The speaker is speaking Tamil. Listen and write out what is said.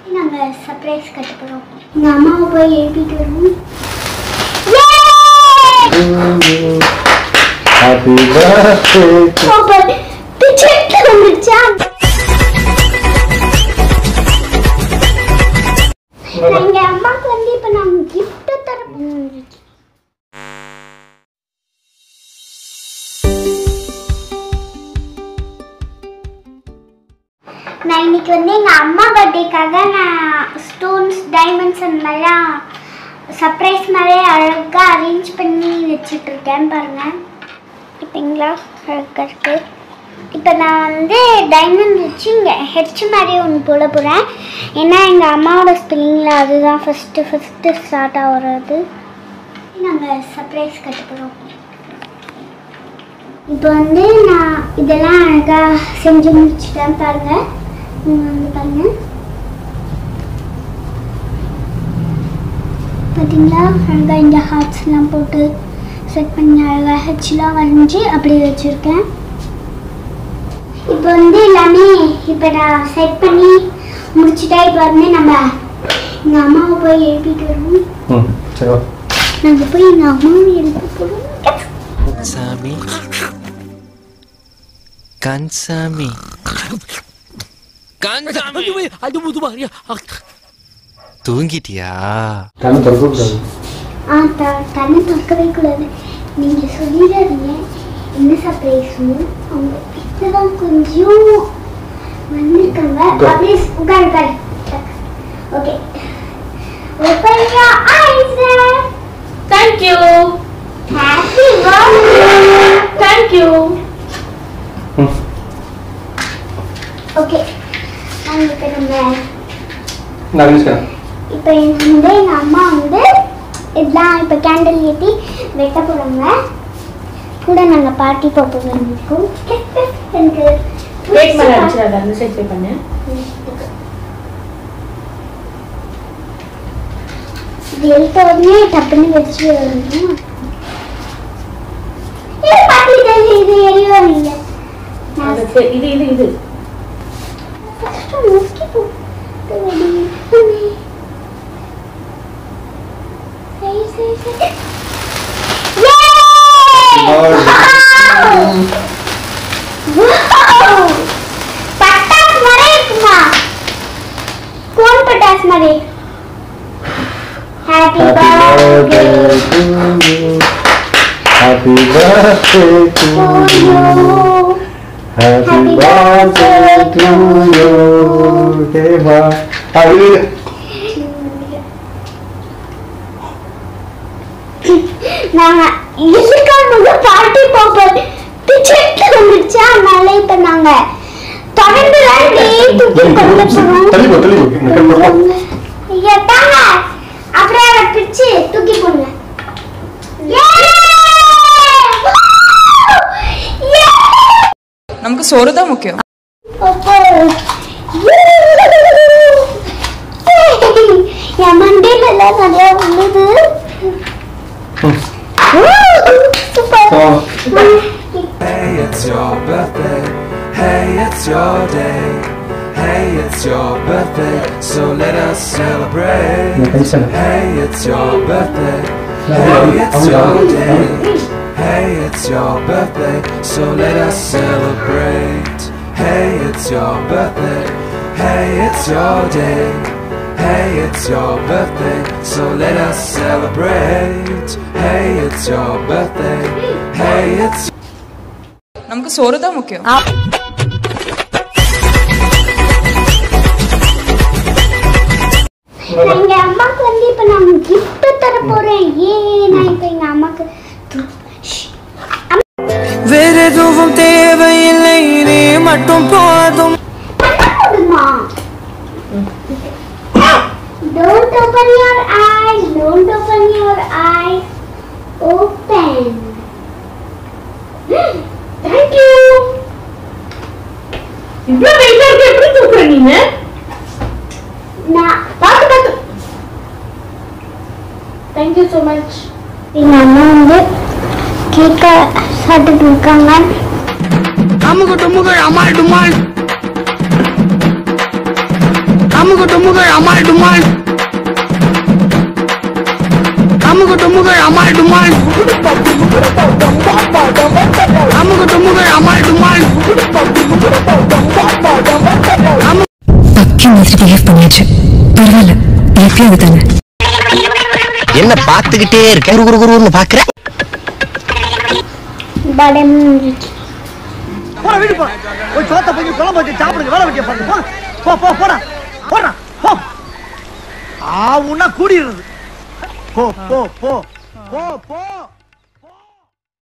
நாங்கள் சர்ப்ரைஸ் கட்ட போகிறோம் எங்கள் அம்மாவை போய் எழுப்பிட்டு வருவோம் ஹாப்பி பர்த்டே சூப்பர் பிச்சை வந்துச்சா எங்க அம்மாக்கு வந்து இப்ப நான் gift தர நான் இன்னைக்கு வந்து எங்க அம்மா பர்த்டேக்காக நான் ஸ்டோன்ஸ் டைமண்ட்ஸ் அந்த மாதிரிலாம் சர்ப்ரைஸ் மாதிரி அழகாக அரேஞ்ச் பண்ணி வச்சுட்டு இருக்கேன் பாருங்க பார்த்தீங்களா அழகாக இருக்கு இப்போ நான் வந்து டைமண்ட் வச்சு இங்கே ஹெச் மாதிரி ஒன்று போட போகிறேன் ஏன்னா எங்கள் அம்மாவோட ஸ்பெல்லிங்கில் அதுதான் ஃபஸ்ட்டு ஃபஸ்ட்டு ஸ்டார்ட் ஆகிறது நாங்கள் சர்ப்ரைஸ் கட்ட போகிறோம் இப்போ வந்து நான் இதெல்லாம் அழகாக செஞ்சு முடிச்சிட்டேன் பாருங்கள் நீங்கள் வந்து பாருங்கள் பார்த்தீங்களா அழகாக இந்த ஹார்ட்ஸ்லாம் போட்டு செட் பண்ணி அழகாக ஹெச்லாம் வரைஞ்சி அப்படியே வச்சுருக்கேன் இப்போ வந்து எல்லாமே இப்போ நான் செட் பண்ணி முடிச்சுட்டா இப்போ வந்து நம்ம எங்கள் அம்மாவை போய் எழுப்பிட்டு வருவோம் ம் சரி வா நாங்கள் போய் எங்கள் அம்மாவை எழுப்ப போகிறோம் சாமி கன்சாமி கன்சாமி அது முதுமாரியா தூங்கிட்டியா கண்ணு திறக்கக்கூடாது ஆ த தண்ணி திறக்கவே கூடாது நீங்கள் சொல்லிடாதீங்க என்ன சர்ப்ரைஸும் அவங்க இப்போதான் கொஞ்சம் வந்திருக்காங்க Go. அப்படியே உட்காரு உட்காரு okay open your eyes Thank you. Happy birthday Thank you. Hmm okay நாங்கள் இப்போ நம்ம நான் நினைச்சேன் இப்போ வந்து எங்கள் அம்மா வந்து இதெல்லாம் இப்போ கேண்டில் ஏற்றி வெட்ட போகிறாங்க கூட நாங்கள் பார்ட்டி போக இருக்கோம் எனக்கு Wait பண்ண அடிச்சிடாத அந்த சைட் பே பண்ணு இது எடுத்த உடனே டப்புன்னு வச்சு வரணும் இது பாட்டி இது இது எரிவாங்க அது பே- இது இது இது கஷ்டம் முக்கி போட்டு வெடி சரி சரி சரி Wow! பட்டாசு மாதிரி இருக்குமா கோன் பட்டாசு மாதிரி happy happy birthday to you happy birthday to you happy birthday to you Deva அது நாங்க இதுக்காக பார்ட்டி போப்போம் பிச்சைக்கு வந்துருச்சு அதனால இப்ப நாங்க தொடர்ந்து வாங்கி தூக்கி கொண்டு போறோம் தள்ளி போ தள்ளி போ இந்த கண் போ ஐயா தாங்க அப்புறம் அதை பிச்சு தூக்கி போடுங்க நமக்கு சோறு தான் முக்கியம் என் மண்டையில எல்லாம் நிறைய உள்ளது சூப்பர் ஆ Hey, it's your birthday. Hey, it's your day. Hey, it's your birthday. So let us celebrate. இந்த tension Hey, it's your birthday. Hey, it's your day. Hey, it's your birthday. So let us celebrate. Hey, it's your birthday. Hey, it's your day. Hey, it's your birthday. So let us celebrate. Hey, it's your birthday. Hey, it's நமக்கு சோறு தான் முக்கியம் எங்க அம்மாக்கு வந்து இப்ப நான் gift தர போறேன் ஏ நான் இப்ப எங்க அம்மாக்கு து- ஷ். வேற எதுவும் தேவையில்லை நீ மட்டும் போதும் அம்மா Don't open your eyes. Don't open your eyes. Open. Thank you. இவ்வளவு வெயிட்டா இருக்கு எப்படி தூக்குற நீங்க நான் பார்த்து பார்த்து தேங்க்யூ ஸோ மச் எங்க அம்மா வந்து கேக்க சாப்பிட்டுட்டு இருக்காங்க அமுகு டுமுகள் அமால் டுமால் அமுகு டுமுகள் அமால் டுமால் அமுகு டுமுகள் அமால் டுமால் அமுகு டுமுகள் அமால் டுமால் பக்கி மாதிரி பிஹேவ் பண்ணியாச்சு பரவாயில்ல எப்பயாவது தானே என்ன பாத்துக்கிட்டே இருக்க குரு குரு குருன்னு பாக்குற படை முடிஞ்சிச்சு போடா வீடு போ போய் சோத்த போய் குழம்பு வச்சு சாப்பிடுங்க வேலை வெட்டிய பாருங்க போ போ போ போடா போடா போ ஆவுன்னா கூடிடுறது போ போ போ போ போ